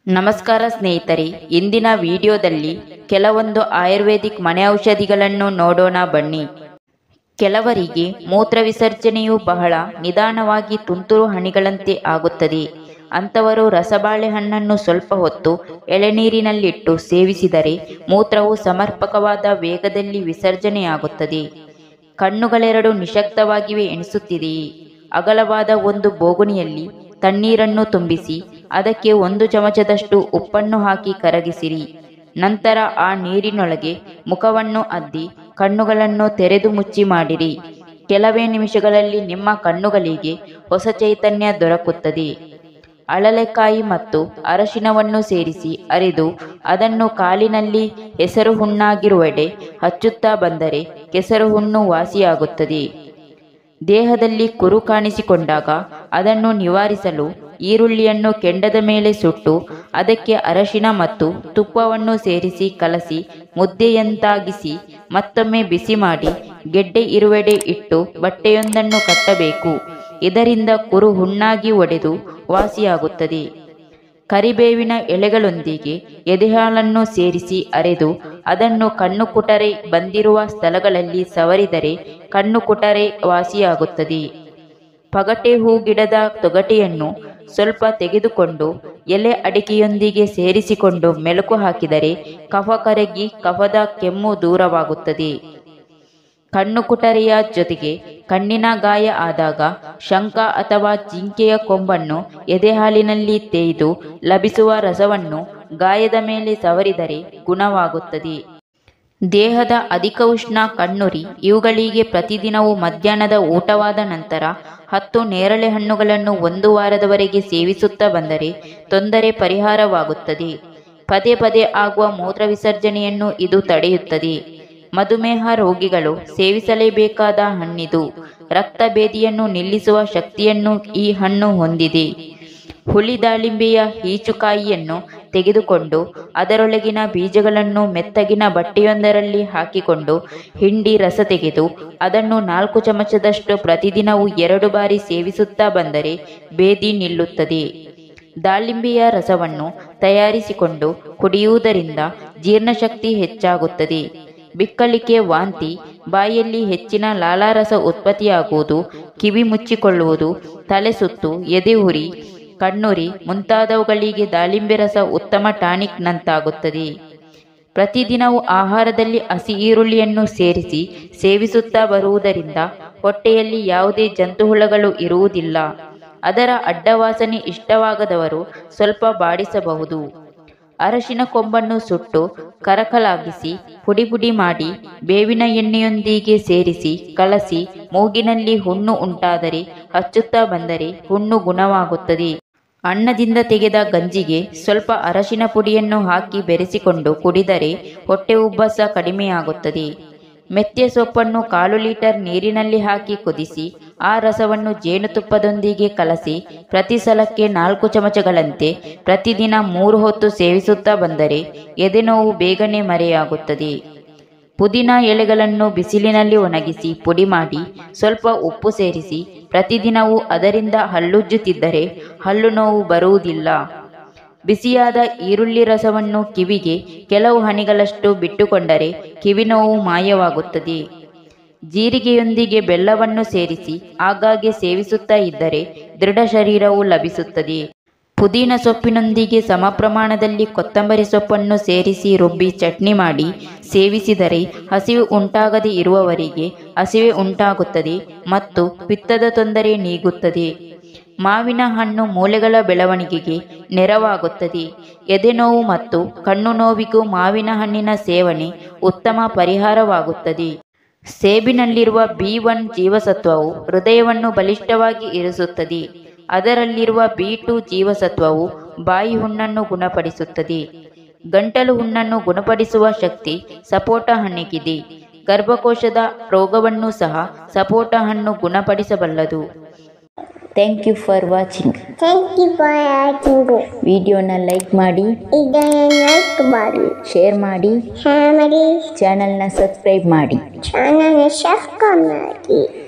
ನಮಸ್ಕಾರ ಸ್ನೇಹಿತರೆ ಇಂದಿನ ವಿಡಿಯೋದಲ್ಲಿ ಕೆಲವೊಂದು ಆಯುರ್ವೇದಿಕ್ ಮನೆ ಔಷಧಿಗಳನ್ನು ನೋಡೋಣ ಬನ್ನಿ ಕೆಲವರಿಗೆ ಮೂತ್ರ ವಿಸರ್ಜನೆಯು ಬಹಳ ನಿಧಾನವಾಗಿ ತುಂತುರು ಹನಿಗಳಂತೆ ಆಗುತ್ತದೆ ಅಂಥವರು ರಸಬಾಳೆಹಣ್ಣನ್ನು ಸ್ವಲ್ಪ ಹೊತ್ತು ಎಳೆನೀರಿನಲ್ಲಿಟ್ಟು ಸೇವಿಸಿದರೆ ಮೂತ್ರವು ಸಮರ್ಪಕವಾದ ವೇಗದಲ್ಲಿ ವಿಸರ್ಜನೆಯಾಗುತ್ತದೆ ಕಣ್ಣುಗಳೆರಡು ನಿಶಕ್ತವಾಗಿವೆ ಎಣಿಸುತ್ತಿದೆಯೇ ಅಗಲವಾದ ಒಂದು ಬೋಗುಣಿಯಲ್ಲಿ ತಣ್ಣೀರನ್ನು ತುಂಬಿಸಿ ಅದಕ್ಕೆ ಒಂದು ಚಮಚದಷ್ಟು ಉಪ್ಪನ್ನು ಹಾಕಿ ಕರಗಿಸಿರಿ ನಂತರ ಆ ನೀರಿನೊಳಗೆ ಮುಖವನ್ನು ಅದ್ದಿ ಕಣ್ಣುಗಳನ್ನು ತೆರೆದು ಮುಚ್ಚಿ ಮಾಡಿರಿ ಕೆಲವೇ ನಿಮಿಷಗಳಲ್ಲಿ ನಿಮ್ಮ ಕಣ್ಣುಗಳಿಗೆ ಹೊಸ ಚೈತನ್ಯ ದೊರಕುತ್ತದೆ ಅಳಲೆಕಾಯಿ ಮತ್ತು ಅರಶಿನವನ್ನು ಸೇರಿಸಿ ಅರೆದು ಅದನ್ನು ಕಾಲಿನಲ್ಲಿ ಹೆಸರು ಹುಣ್ಣಾಗಿರುವೆಡೆ ಹಚ್ಚುತ್ತಾ ಬಂದರೆ ಕೆಸರು ಹುಣ್ಣು ವಾಸಿಯಾಗುತ್ತದೆ ದೇಹದಲ್ಲಿ ಕುರು ಕಾಣಿಸಿಕೊಂಡಾಗ ಅದನ್ನು ನಿವಾರಿಸಲು ಈರುಳ್ಳಿಯನ್ನು ಕೆಂಡದ ಮೇಲೆ ಸುಟ್ಟು ಅದಕ್ಕೆ ಅರಶಿನ ಮತ್ತು ತುಪ್ಪವನ್ನು ಸೇರಿಸಿ ಕಲಸಿ ಮುದ್ದೆಯಂತಾಗಿಸಿ ಮತ್ತೊಮ್ಮೆ ಬಿಸಿ ಮಾಡಿ ಗೆಡ್ಡೆ ಇರುವೆಡೆ ಇಟ್ಟು ಬಟ್ಟೆಯೊಂದನ್ನು ಕಟ್ಟಬೇಕು ಇದರಿಂದ ಕುರು ಹುಣ್ಣಾಗಿ ಒಡೆದು ವಾಸಿಯಾಗುತ್ತದೆ ಕರಿಬೇವಿನ ಎಲೆಗಳೊಂದಿಗೆ ಎದೆಹಾಲನ್ನು ಸೇರಿಸಿ ಅರೆದು ಅದನ್ನು ಕಣ್ಣು ಕುಟರೆ ಬಂದಿರುವ ಸ್ಥಳಗಳಲ್ಲಿ ಸವರಿದರೆ ಕಣ್ಣು ಕುಟರೆ ವಾಸಿಯಾಗುತ್ತದೆ ಪಗಟೆ ಹೂ ಗಿಡದ ತೊಗಟೆಯನ್ನು ಸ್ವಲ್ಪ ತೆಗೆದುಕೊಂಡು ಎಲೆ ಅಡಿಕೆಯೊಂದಿಗೆ ಸೇರಿಸಿಕೊಂಡು ಮೆಲುಕು ಹಾಕಿದರೆ ಕಫ ಕರಗಿ ಕಫದ ಕೆಮ್ಮು ದೂರವಾಗುತ್ತದೆ ಕಣ್ಣು ಕುಟರೆಯ ಜೊತೆಗೆ ಕಣ್ಣಿನ ಗಾಯ ಆದಾಗ ಶಂಕ ಅಥವಾ ಜಿಂಕೆಯ ಕೊಂಬನ್ನು ಎದೆಹಾಲಿನಲ್ಲಿ ತೇಯ್ದು ಲಭಿಸುವ ರಸವನ್ನು ಗಾಯದ ಮೇಲೆ ಸವರಿದರೆ ಗುಣವಾಗುತ್ತದೆ ದೇಹದ ಅಧಿಕ ಉಷ್ಣ ಕಣ್ಣುರಿ ಇವುಗಳಿಗೆ ಪ್ರತಿದಿನವೂ ಮಧ್ಯಾಹ್ನದ ಊಟವಾದ ನಂತರ ಹತ್ತು ನೇರಳೆ ಹಣ್ಣುಗಳನ್ನು ಒಂದು ವಾರದವರೆಗೆ ಸೇವಿಸುತ್ತಾ ಬಂದರೆ ತೊಂದರೆ ಪರಿಹಾರವಾಗುತ್ತದೆ ಪದೇ ಪದೇ ಆಗುವ ಮೂತ್ರ ವಿಸರ್ಜನೆಯನ್ನು ಇದು ತಡೆಯುತ್ತದೆ ಮಧುಮೇಹ ರೋಗಿಗಳು ಸೇವಿಸಲೇಬೇಕಾದ ಹಣ್ಣಿದು ರಕ್ತ ಭೇದಿಯನ್ನು ನಿಲ್ಲಿಸುವ ಶಕ್ತಿಯನ್ನು ಈ ಹಣ್ಣು ಹೊಂದಿದೆ ಹುಳಿ ದಾಳಿಂಬೆಯ ಈಚುಕಾಯಿಯನ್ನು ತೆಗೆದುಕೊಂಡು ಅದರೊಳಗಿನ ಬೀಜಗಳನ್ನು ಮೆತ್ತಗಿನ ಬಟ್ಟೆಯೊಂದರಲ್ಲಿ ಹಾಕಿಕೊಂಡು ಹಿಂಡಿ ರಸ ತೆಗೆದು ಅದನ್ನು ನಾಲ್ಕು ಚಮಚದಷ್ಟು ಪ್ರತಿದಿನವೂ ಎರಡು ಬಾರಿ ಸೇವಿಸುತ್ತಾ ಬಂದರೆ ಭೇದಿ ನಿಲ್ಲುತ್ತದೆ ದಾಳಿಂಬೆಯ ರಸವನ್ನು ತಯಾರಿಸಿಕೊಂಡು ಕುಡಿಯುವುದರಿಂದ ಜೀರ್ಣಶಕ್ತಿ ಹೆಚ್ಚಾಗುತ್ತದೆ ಬಿಕ್ಕಳಿಕೆ ವಾಂತಿ ಬಾಯಲ್ಲಿ ಹೆಚ್ಚಿನ ಲಾಲಾರಸ ಉತ್ಪತ್ತಿಯಾಗುವುದು ಕಿವಿ ಮುಚ್ಚಿಕೊಳ್ಳುವುದು ತಲೆ ಸುತ್ತು ಎದೆ ಉರಿ ಕಣ್ಣುರಿ ಮುಂತಾದವುಗಳಿಗೆ ದಾಳಿಂಬೆ ರಸ ಉತ್ತಮ ಟಾನಿಕ್ನಂತಾಗುತ್ತದೆ ಪ್ರತಿದಿನವೂ ಆಹಾರದಲ್ಲಿ ಹಸಿ ಈರುಳ್ಳಿಯನ್ನು ಸೇರಿಸಿ ಸೇವಿಸುತ್ತಾ ಬರುವುದರಿಂದ ಹೊಟ್ಟೆಯಲ್ಲಿ ಯಾವುದೇ ಜಂತುಹುಳಗಳು ಇರುವುದಿಲ್ಲ ಅದರ ಅಡ್ಡವಾಸನೆ ಇಷ್ಟವಾಗದವರು ಸ್ವಲ್ಪ ಬಾಡಿಸಬಹುದು ಅರಶಿನ ಕೊಂಬನ್ನು ಸುಟ್ಟು ಕರಕಲಾಗಿಸಿ ಪುಡಿ ಪುಡಿ ಮಾಡಿ ಬೇವಿನ ಎಣ್ಣೆಯೊಂದಿಗೆ ಸೇರಿಸಿ ಕಲಸಿ ಮೂಗಿನಲ್ಲಿ ಹುಣ್ಣು ಉಂಟಾದರೆ ಹಚ್ಚುತ್ತಾ ಬಂದರೆ ಹುಣ್ಣು ಗುಣವಾಗುತ್ತದೆ ಅನ್ನದಿಂದ ತೆಗೆದ ಗಂಜಿಗೆ ಸ್ವಲ್ಪ ಅರಶಿನ ಪುಡಿಯನ್ನು ಹಾಕಿ ಬೆರೆಸಿಕೊಂಡು ಕುಡಿದರೆ ಹೊಟ್ಟೆ ಉಬ್ಬಸ ಕಡಿಮೆಯಾಗುತ್ತದೆ ಮೆಂತ್ಯ ಸೊಪ್ಪನ್ನು ಕಾಲು ಲೀಟರ್ ನೀರಿನಲ್ಲಿ ಹಾಕಿ ಕುದಿಸಿ ಆ ರಸವನ್ನು ಜೇನುತುಪ್ಪದೊಂದಿಗೆ ಕಲಸಿ ಪ್ರತಿ ಸಲಕ್ಕೆ ನಾಲ್ಕು ಚಮಚಗಳಂತೆ ಪ್ರತಿದಿನ ಮೂರು ಹೊತ್ತು ಸೇವಿಸುತ್ತಾ ಬಂದರೆ ಎದೆನೋವು ಬೇಗನೆ ಮರೆಯಾಗುತ್ತದೆ ಪುದೀನ ಎಲೆಗಳನ್ನು ಬಿಸಿಲಿನಲ್ಲಿ ಒಣಗಿಸಿ ಪುಡಿ ಮಾಡಿ ಸ್ವಲ್ಪ ಉಪ್ಪು ಸೇರಿಸಿ ಪ್ರತಿದಿನವೂ ಅದರಿಂದ ಹಲ್ಲುಜ್ಜುತ್ತಿದ್ದರೆ ಹಲ್ಲು ನೋವು ಬರುವುದಿಲ್ಲ ಬಿಸಿಯಾದ ಈರುಳ್ಳಿ ರಸವನ್ನು ಕಿವಿಗೆ ಕೆಲವು ಹನಿಗಳಷ್ಟು ಬಿಟ್ಟುಕೊಂಡರೆ ಕಿವಿ ನೋವು ಮಾಯವಾಗುತ್ತದೆ ಜೀರಿಗೆಯೊಂದಿಗೆ ಬೆಲ್ಲವನ್ನು ಸೇರಿಸಿ ಆಗಾಗ್ಗೆ ಸೇವಿಸುತ್ತಾ ಇದ್ದರೆ ದೃಢ ಶರೀರವು ಲಭಿಸುತ್ತದೆ ಪುದೀನ ಸೊಪ್ಪಿನೊಂದಿಗೆ ಸಮ ಪ್ರಮಾಣದಲ್ಲಿ ಕೊತ್ತಂಬರಿ ಸೊಪ್ಪನ್ನು ಸೇರಿಸಿ ರುಬ್ಬಿ ಚಟ್ನಿ ಮಾಡಿ ಸೇವಿಸಿದರೆ ಹಸಿವು ಉಂಟಾಗದೇ ಇರುವವರಿಗೆ ಹಸಿವೆ ಉಂಟಾಗುತ್ತದೆ ಮತ್ತು ಪಿತ್ತದ ತೊಂದರೆ ನೀಗುತ್ತದೆ ಮಾವಿನ ಹಣ್ಣು ಮೂಳೆಗಳ ಬೆಳವಣಿಗೆಗೆ ನೆರವಾಗುತ್ತದೆ ಎದೆನೋವು ಮತ್ತು ಕಣ್ಣು ನೋವಿಗೂ ಮಾವಿನ ಹಣ್ಣಿನ ಸೇವನೆ ಉತ್ತಮ ಪರಿಹಾರವಾಗುತ್ತದೆ ಸೇಬಿನಲ್ಲಿರುವ ಬಿ ಒನ್ ಜೀವಸತ್ವವು ಹೃದಯವನ್ನು ಬಲಿಷ್ಠವಾಗಿ ಇರಿಸುತ್ತದೆ ಅದರಲ್ಲಿರುವ ಬಿ ಟು ಜೀವಸತ್ವವು ಬಾಯಿ ಹುಣ್ಣನ್ನು ಗುಣಪಡಿಸುತ್ತದೆ ಗಂಟಲು ಹುಣ್ಣನ್ನು ಗುಣಪಡಿಸುವ ಶಕ್ತಿ ಸಪೋಟ ಹಣ್ಣಿಗಿದೆ ಗರ್ಭಕೋಶದ ರೋಗವನ್ನು ಸಹ ಸಪೋಟ ಹಣ್ಣು ಗುಣಪಡಿಸಬಲ್ಲದು thank you for watching Thank you for watching this. ವಿಡಿಯೋನ ಲೈಕ್ ಮಾಡಿ ಇದನ್ನು ಲೈಕ್ ಮಾಡಿ ಶೇರ್ ಮಾಡಿ ಶೇರ್ ಮಾಡಿ ಚಾನಲ್ನ ಸಬ್ಸ್ಕ್ರೈಬ್ ಮಾಡಿ ಚಾನಲ್ ಸಬ್ಸ್ಕ್ರೈಬ್ ಮಾಡಿ